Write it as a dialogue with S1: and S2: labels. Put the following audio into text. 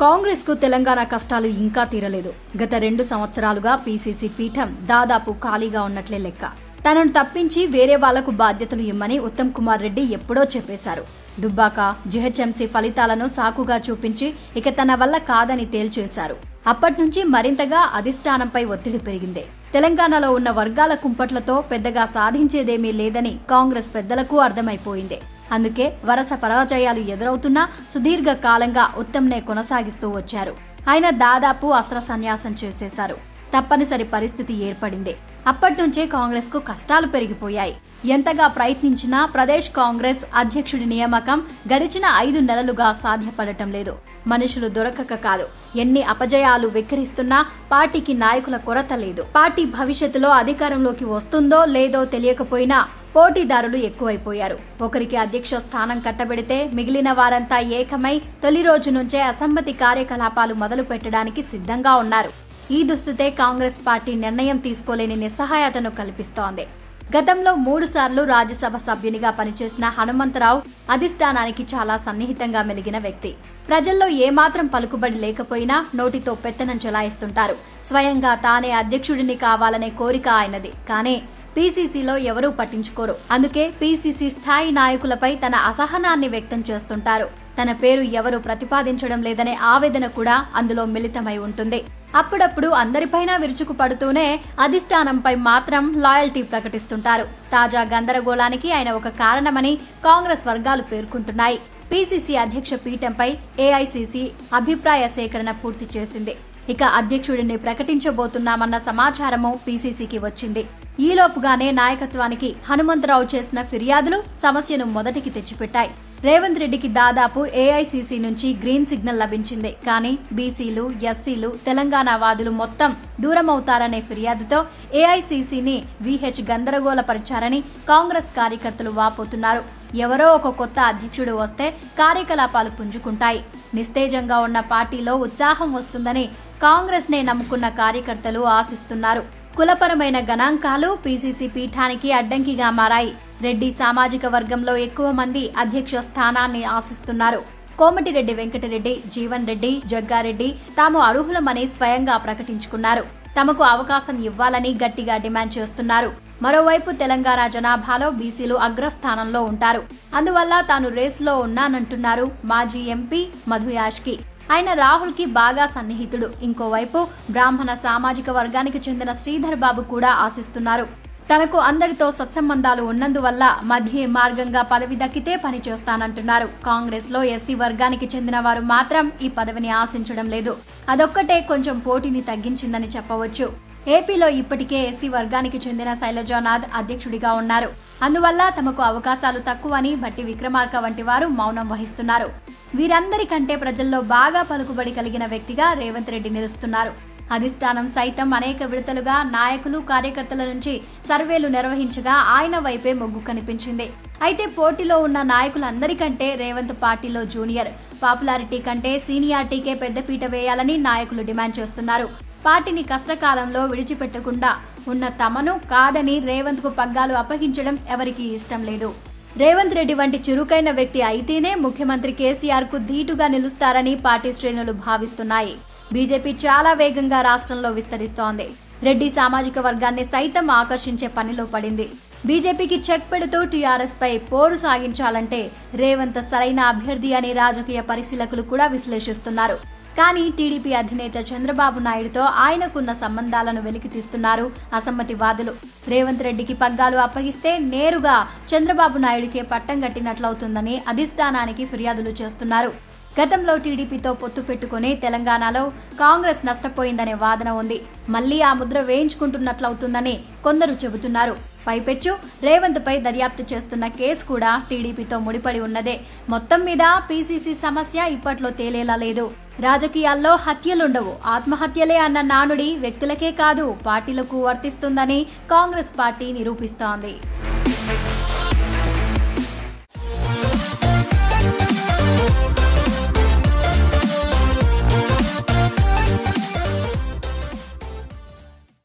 S1: కాంగ్రెస్ కు తెలంగాణ కష్టాలు ఇంకా తీరలేదు గత రెండు సంవత్సరాలుగా పీసీసీ పీఠం దాదాపు ఖాళీగా ఉన్నట్లే లెక్క తనను తప్పించి వేరే వాళ్లకు బాధ్యతలు ఇమ్మని ఉత్తమ్ కుమార్ రెడ్డి ఎప్పుడో చెప్పేశారు దుబ్బాక జిహెచ్ఎంసీ ఫలితాలను సాకుగా చూపించి ఇక తన వల్ల కాదని తేల్చేశారు అప్పట్నుంచి మరింతగా అధిష్టానంపై ఒత్తిడి పెరిగింది తెలంగాణలో ఉన్న వర్గాల కుంపట్లతో పెద్దగా సాధించేదేమీ లేదని కాంగ్రెస్ పెద్దలకు అర్థమైపోయింది అందుకే వరస పరాజయాలు ఎదురవుతున్నా సుదీర్ఘ కాలంగా ఉత్తమ్నే కొనసాగిస్తూ వచ్చారు ఆయన దాదాపు అస్త్ర సన్యాసం చేసేశారు తప్పనిసరి పరిస్థితి ఏర్పడింది అప్పట్నుంచే కాంగ్రెస్ కు కష్టాలు పెరిగిపోయాయి ఎంతగా ప్రయత్నించినా ప్రదేశ్ కాంగ్రెస్ అధ్యక్షుడి నియామకం గడిచిన ఐదు నెలలుగా సాధ్యపడటం లేదు మనుషులు దొరకక కాదు ఎన్ని అపజయాలు వెక్కిరిస్తున్నా పార్టీకి నాయకుల కొరత లేదు పార్టీ భవిష్యత్తులో అధికారంలోకి వస్తుందో లేదో తెలియకపోయినా పోటీదారులు ఎక్కువైపోయారు ఒకరికి అధ్యక్ష స్థానం కట్టబెడితే మిగిలిన వారంతా ఏకమై తొలి రోజు నుంచే అసమ్మతి కార్యకలాపాలు మొదలు పెట్టడానికి సిద్ధంగా ఉన్నారు ఈ దుస్థితే కాంగ్రెస్ పార్టీ నిర్ణయం తీసుకోలేని నిస్సహాయతను కల్పిస్తోంది గతంలో మూడు సార్లు రాజ్యసభ సభ్యునిగా పనిచేసిన హనుమంతరావు అధిష్టానానికి చాలా సన్నిహితంగా మెలిగిన వ్యక్తి ప్రజల్లో ఏమాత్రం పలుకుబడి లేకపోయినా నోటితో పెత్తనం చెలాయిస్తుంటారు స్వయంగా తానే అధ్యక్షుడిని కావాలనే కోరిక ఆయనది కానీ పీసీసీలో ఎవరూ పట్టించుకోరు అందుకే పీసీసీ స్థాయి నాయకులపై తన అసహనాన్ని వ్యక్తం చేస్తుంటారు తన పేరు ఎవరు ప్రతిపాదించడం లేదనే ఆవేదన కూడా అందులో మిళితమై ఉంటుంది అప్పుడప్పుడు అందరిపైన విరుచుకు పడుతూనే అధిష్టానంపై మాత్రం లాయల్టీ ప్రకటిస్తుంటారు తాజా గందరగోళానికి ఆయన ఒక కారణమని కాంగ్రెస్ వర్గాలు పేర్కొంటున్నాయి పీసీసీ అధ్యక్ష పీఠంపై ఏఐసీసీ అభిప్రాయ సేకరణ పూర్తి చేసింది ఇక అధ్యక్షుడిని ప్రకటించబోతున్నామన్న సమాచారము పీసీసీకి వచ్చింది ఈలోపుగానే నాయకత్వానికి హనుమంతరావు చేసిన ఫిర్యాదులు సమస్యను మొదటికి తెచ్చిపెట్టాయి రేవంత్ రెడ్డికి దాదాపు ఏఐసీసీ నుంచి గ్రీన్ సిగ్నల్ లభించింది కానీ బీసీలు ఎస్సీలు తెలంగాణ వాదులు మొత్తం దూరమవుతారనే ఫిర్యాదుతో ఏఐసీసీని వీహెచ్ గందరగోళపరిచారని కాంగ్రెస్ కార్యకర్తలు వాపోతున్నారు ఎవరో ఒక కొత్త అధ్యక్షుడు వస్తే కార్యకలాపాలు పుంజుకుంటాయి నిస్తేజంగా ఉన్న పార్టీలో ఉత్సాహం వస్తుందని కాంగ్రెస్ నే నమ్ముకున్న కార్యకర్తలు ఆశిస్తున్నారు కులపరమైన గణాంకాలు పీసీసీ పీఠానికి అడ్డంకిగా మారాయి రెడ్డి సామాజిక వర్గంలో ఎక్కువ మంది అధ్యక్ష స్థానాన్ని ఆశిస్తున్నారు కోమటిరెడ్డి వెంకటరెడ్డి జీవన్ రెడ్డి జగ్గారెడ్డి తాము అర్హులమని స్వయంగా ప్రకటించుకున్నారు తమకు అవకాశం ఇవ్వాలని గట్టిగా డిమాండ్ చేస్తున్నారు మరోవైపు తెలంగాణ జనాభాలో బీసీలు అగ్రస్థానంలో ఉంటారు అందువల్ల తాను రేసులో ఉన్నానంటున్నారు మాజీ ఎంపీ మధు యాష్కి ఆయన రాహుల్ కి బాగా సన్నిహితుడు ఇంకోవైపు బ్రాహ్మణ సామాజిక వర్గానికి చెందిన శ్రీధర్ బాబు కూడా ఆశిస్తున్నారు తనకు అందరితో సత్సంబంధాలు ఉన్నందువల్ల మధ్య మార్గంగా పదవి దక్కితే పని చేస్తానంటున్నారు కాంగ్రెస్ లో ఎస్సీ వర్గానికి చెందిన వారు మాత్రం ఈ పదవిని ఆశించడం లేదు అదొక్కటే కొంచెం పోటీని తగ్గించిందని చెప్పవచ్చు ఏపీలో ఇప్పటికే ఎస్సీ వర్గానికి చెందిన శైలజానాథ్ అధ్యక్షుడిగా ఉన్నారు అందువల్ల తమకు అవకాశాలు తక్కువని భట్టి విక్రమార్క వంటి వారు మౌనం వహిస్తున్నారు వీరందరికంటే ప్రజల్లో బాగా పలుకుబడి కలిగిన వ్యక్తిగా రేవంత్ రెడ్డి నిలుస్తున్నారు అధిష్టానం సైతం అనేక విడతలుగా నాయకులు కార్యకర్తల నుంచి సర్వేలు నిర్వహించగా ఆయన వైపే మొగ్గు కనిపించింది అయితే పోటీలో ఉన్న నాయకులందరికంటే రేవంత్ పార్టీలో జూనియర్ పాపులారిటీ కంటే సీనియారిటీకే పెద్దపీట వేయాలని నాయకులు డిమాండ్ చేస్తున్నారు పార్టీని కష్టకాలంలో విడిచిపెట్టకుండా ఉన్న తమను కాదని రేవంత్ కు పగ్గాలు అప్పగించడం ఎవరికీ ఇష్టం లేదు రేవంత్ రెడ్డి వంటి చురుకైన వ్యక్తి అయితేనే ముఖ్యమంత్రి కేసీఆర్ కు ధీటుగా నిలుస్తారని పార్టీ శ్రేణులు భావిస్తున్నాయి బీజేపీ చాలా వేగంగా రాష్ట్రంలో విస్తరిస్తోంది రెడ్డి సామాజిక వర్గాన్ని సైతం ఆకర్షించే పనిలో పడింది బీజేపీకి చెక్ పెడుతూ టీఆర్ఎస్ పై పోరు సాగించాలంటే రేవంత్ సరైన అభ్యర్థి అని రాజకీయ పరిశీలకులు కూడా విశ్లేషిస్తున్నారు కానీ టీడీపీ అధినేత చంద్రబాబు నాయుడుతో ఆయనకున్న సంబంధాలను వెలికితీస్తున్నారు అసమ్మతివాదులు రేవంత్ రెడ్డికి పగ్గాలు అప్పగిస్తే నేరుగా చంద్రబాబు నాయుడికే పట్టం కట్టినట్లవుతుందని అధిష్టానానికి ఫిర్యాదులు చేస్తున్నారు గతంలో టీడీపీతో పొత్తు పెట్టుకుని తెలంగాణలో కాంగ్రెస్ నష్టపోయిందనే వాదన ఉంది మళ్లీ ఆ ముద్ర వేయించుకుంటున్నట్లవుతుందని కొందరు చెబుతున్నారు పైపెచ్చు రేవంత్ పై దర్యాప్తు చేస్తున్న కేసు కూడా టీడీపీతో ముడిపడి ఉన్నదే మొత్తం మీద పీసీసీ సమస్య ఇప్పట్లో తేలేలా లేదు రాజకీయాల్లో హత్యలుండవు ఆత్మహత్యలే అన్న నానుడి వ్యక్తులకే కాదు పార్టీలకు వర్తిస్తుందని కాంగ్రెస్ పార్టీ నిరూపిస్తోంది